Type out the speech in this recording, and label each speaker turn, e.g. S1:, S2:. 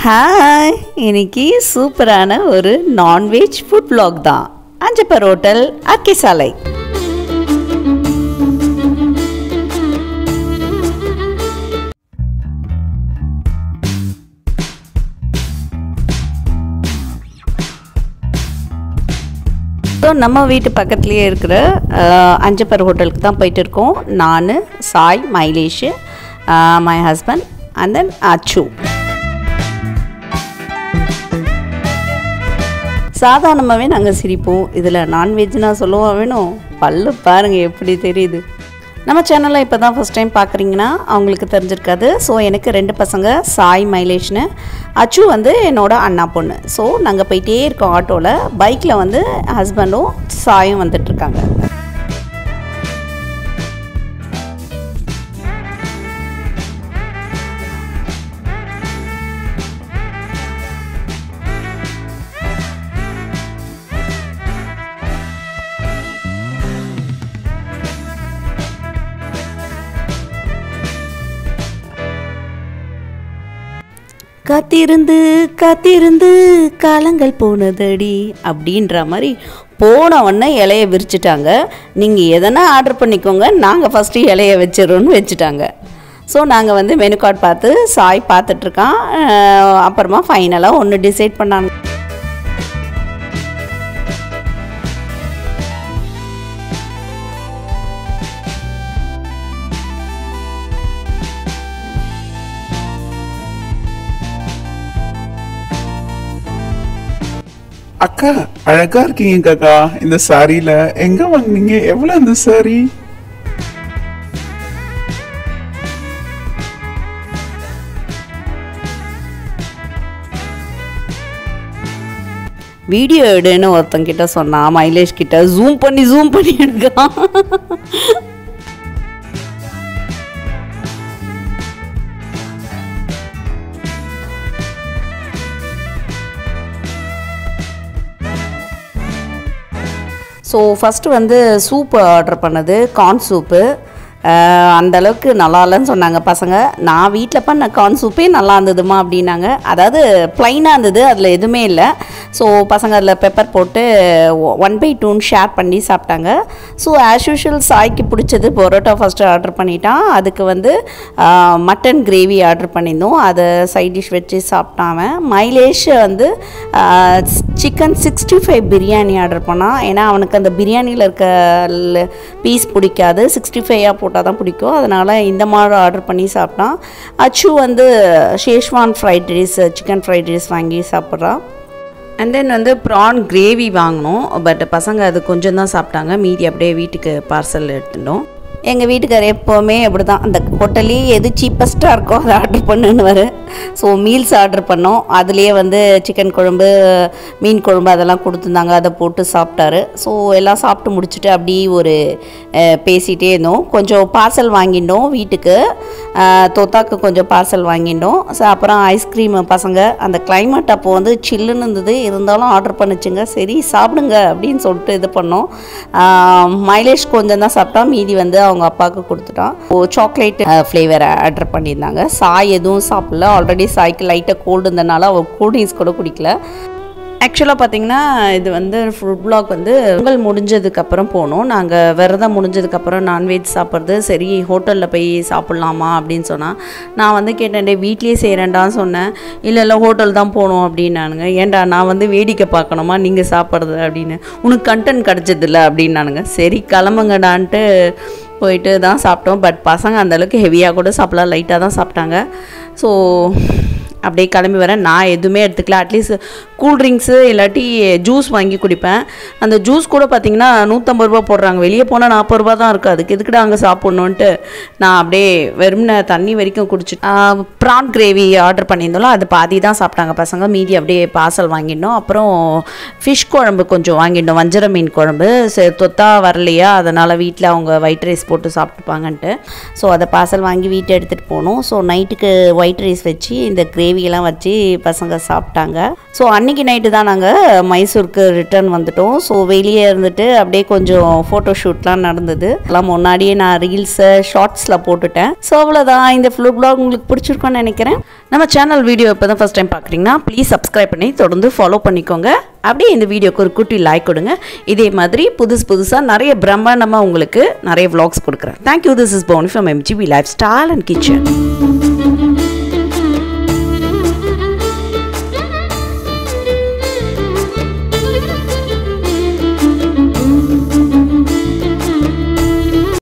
S1: hi இன்னைக்கு சூப்பரான ஒரு நான்வெஜ் ஃபுட் vlog தான் அஞ்சப்பர் ஹோட்டல் அக்கிசாலை ஸோ நம்ம வீட்டு பக்கத்துலேயே இருக்கிற அஹ், அஞ்சப்பர் ஹோட்டலுக்கு தான் போயிட்டு இருக்கோம் நான் Sai Mylesh my husband and then அச்சு சாதாரணமாகவே நாங்கள் சிரிப்போம் இதில் நான்வெஜ்னா சொல்லுவோம் வேணும் பல்லு பாருங்கள் எப்படி தெரியுது நம்ம சேனலை இப்போ தான் ஃபஸ்ட் டைம் பார்க்குறீங்கன்னா அவங்களுக்கு தெரிஞ்சிருக்காது ஸோ எனக்கு ரெண்டு பசங்க சாய் மைலேஷ்னு அச்சு வந்து என்னோட அண்ணா பொண்ணு ஸோ நாங்கள் போயிட்டே இருக்கோம் ஆட்டோவில் பைக்கில் வந்து ஹஸ்பண்டும் சாயும் வந்துட்டுருக்காங்க காத்திருந்து காத்திருந்து காலங்கள் போனதடி அப்படின்ற மாதிரி போன உடனே இலைய விரிச்சிட்டாங்க நீங்கள் எதனா ஆர்டர் பண்ணிக்கோங்க நாங்கள் ஃபஸ்ட்டு இலைய வச்சிடறோன்னு வச்சுட்டாங்க ஸோ நாங்கள் வந்து மெனு கார்டு பார்த்து சாய் பார்த்துட்ருக்கான் அப்புறமா ஃபைனலாக ஒன்று டிசைட் பண்ணாங்க
S2: அக்கா அழகா இருக்கீங்க அக்கா இந்த சாரியில எங்க வாங்குனீங்க எவ்வளவு இந்த சாரி
S1: வீடியோ எடுன்னு ஒருத்தங்கிட்ட சொன்னான் மைலேஷ் கிட்ட ஜூம் பண்ணி ஜூம் பண்ணி எடுக்கிறான் ஸோ ஃபஸ்ட்டு வந்து சூப்பு ஆர்டர் பண்ணது கார்ன் சூப்பு அஹ், அந்த அளவுக்கு நல்லா இல்லைன்னு சொன்னாங்க பசங்க நான் வீட்டில் பண்ண கார்ன் சூப்பே நல்லா இருந்ததுமா அப்படின்னாங்க அதாவது ப்ளைனாக இருந்தது அதில் எதுவுமே இல்லை ஸோ பசங்க அதில் பெப்பர் போட்டு ஒன் பை டூன்னு ஷேர் பண்ணி சாப்பிட்டாங்க ஸோ ஆஸ் யூஷுவல் சாய்க்கு பிடிச்சது பரோட்டா ஃபஸ்ட்டு ஆர்டர் பண்ணிட்டான் அதுக்கு வந்து மட்டன் கிரேவி ஆர்டர் பண்ணியிருந்தோம் அதை சைட் டிஷ் வச்சு சாப்பிட்டான் அவன் மைலேஷ் வந்து chicken sixty five biryani order பண்ணான் ஏன்னா அவனுக்கு அந்த பிரியாணியில் இருக்க பீஸ் பிடிக்காது சிக்ஸ்டி ஃபைவாக போட்டால் தான் பிடிக்கும் அதனால் இந்த மாதிரி ஆர்டர் பண்ணி சாப்பிட்டான் அச்சு வந்து Schezwan fried rice chicken fried rice வாங்கி சாப்பிட்றான் அண்ட் தென் வந்து ப்ரான் கிரேவி வாங்கினோம் பட் பசங்க அது கொஞ்சம் தான் சாப்பிட்டாங்க மீதி அப்படியே வீட்டுக்கு பார்சல் எடுத்துட்டோம் எங்கள் வீட்டுக்கார் எப்போவுமே அப்படி தான் அந்த ஹோட்டல்லே எது சீப்பஸ்ட்டாக இருக்கோ அதை ஆர்டர் பண்ணுன்னு வரு ஸோ மீல்ஸ் ஆர்டர் பண்ணோம் அதுலேயே வந்து சிக்கன் குழம்பு மீன் குழம்பு அதெல்லாம் கொடுத்துருந்தாங்க அதை போட்டு சாப்பிட்டாரு ஸோ எல்லாம் சாப்பிட்டு முடிச்சுட்டு அப்படியே ஒரு அஹ், பேசிகிட்டே இருந்தோம் கொஞ்சம் பார்சல் வாங்கிட்டோம் வீட்டுக்கு அஹ், தொத்தாக்கு கொஞ்சம் பார்சல் வாங்கிட்டோம் ஸோ அப்புறம் ஐஸ்கிரீம் பசங்க அந்த climate அப்போ வந்து சில்லுன்னு இருந்தது இருந்தாலும் ஆர்டர் பண்ணுச்சுங்க சரி சாப்பிடுங்க அப்படின்னு சொல்லிட்டு இது பண்ணோம் மைலேஷ் கொஞ்சம் தான் சாப்பிட்டா மீதி வந்து அவங்க அப்பாவுக்கு கொடுத்துட்டான் ஓ சாக்லேட் ஃப்ளேவர் ஆர்டர் பண்ணியிருந்தாங்க சாய் எதுவும் சாப்பிடல ஆல்ரெடி சாய்க்கு லைட்டாக கோல்டு இருந்தனால அவள் கூல்ட்ரிங்க்ஸ் கூட குடிக்கல ஆக்சுவலாக பார்த்தீங்கன்னா இது வந்து ஃபுட் பிளாக் வந்து பொங்கல் முடிஞ்சதுக்கப்புறம் போனோம் நாங்கள் விரதம் முடிஞ்சதுக்கப்புறம் நான்வெஜ் சாப்பிட்றது சரி ஹோட்டலில் போய் சாப்பிட்லாமா அப்படின்னு சொன்னால் நான் வந்து கேட்டேன் டே வீட்லேயே செய்கிறேன்டான்னு சொன்னேன் இல்லை இல்லை ஹோட்டல் தான் போகணும் அப்படின்னானுங்க ஏன்டா நான் வந்து வேடிக்கை பார்க்கணுமா நீங்கள் சாப்பிட்றது அப்படின்னு உனக்கு கண்டென்ட் கிடச்சதில்ல அப்படின்னானுங்க சரி கிளம்புங்கடான்ட்டு போயிட்டு தான் சாப்பிட்டோம் பட் பசங்க அந்தளவுக்கு ஹெவியாக கூட சாப்பிடலாம் லைட்டாக தான் சாப்பிட்டாங்க ஸோ அப்படியே கிளம்பி வரேன் நான் எதுவுமே எடுத்துக்கல அட்லீஸ்ட் கூல்ட்ரிங்க்ஸு இல்லாட்டி ஜூஸ் வாங்கி குடிப்பேன் அந்த ஜூஸ் கூட பார்த்தீங்கன்னா நூற்றம்பது ரூபா போடுறாங்க வெளியே போனால் நாற்பது ரூபா தான் இருக்குது அதுக்கு எதுக்குடா அங்கே சாப்பிட்ணுன்ட்டு நான் அப்படியே வெறும்ன தண்ணி வரைக்கும் குடிச்சிட்டு ப்ரான் கிரேவி ஆர்டர் பண்ணியிருந்தோம்ல அது பாதி தான் சாப்பிட்டாங்க பசங்க மீதி அப்படியே பார்சல் வாங்கிட்டோம் அப்புறம் ஃபிஷ் குழம்பு கொஞ்சம் வாங்கிட்டோம் வஞ்சர மீன் குழம்பு சரி தொத்தா வரலையா அதனால் வீட்டில் அவங்க ஒயிட் ரைஸ் போட்டு சாப்பிட்டுப்பாங்கன்ட்டு ஸோ அதை பார்சல் வாங்கி வீட்டை எடுத்துகிட்டு போனோம் ஸோ நைட்டுக்கு ஒயிட் ரைஸ் வச்சு இந்த கிரேவியெல்லாம் வச்சு பசங்க சாப்பிட்டாங்க ஸோ அன்னைக்கு அன்னைக்கு நைட்டு தான் நாங்கள் மைசூருக்கு ரிட்டர்ன் வந்துட்டோம் ஸோ வெளியே இருந்துட்டு அப்படியே கொஞ்சம் ஃபோட்டோ ஷூட்லாம் நடந்தது எல்லாம் முன்னாடியே நான் ரீல்ஸை ஷார்ட்ஸில் போட்டுட்டேன் ஸோ அவ்வளோதான் இந்த ஃபுல் பிளாக் உங்களுக்கு பிடிச்சிருக்கோன்னு நினைக்கிறேன் நம்ம சேனல் வீடியோ இப்போ தான் ஃபஸ்ட் டைம் பார்க்குறீங்கன்னா ப்ளீஸ் சப்ஸ்கிரைப் பண்ணி தொடர்ந்து ஃபாலோ பண்ணிக்கோங்க அப்படியே இந்த வீடியோக்கு ஒரு குட்டி லைக் கொடுங்க இதே மாதிரி புதுசு புதுசாக நிறைய பிரம்மாண்டமாக உங்களுக்கு நிறைய vlogs கொடுக்குறேன் thank you this is Pauni from MGB lifestyle and kitchen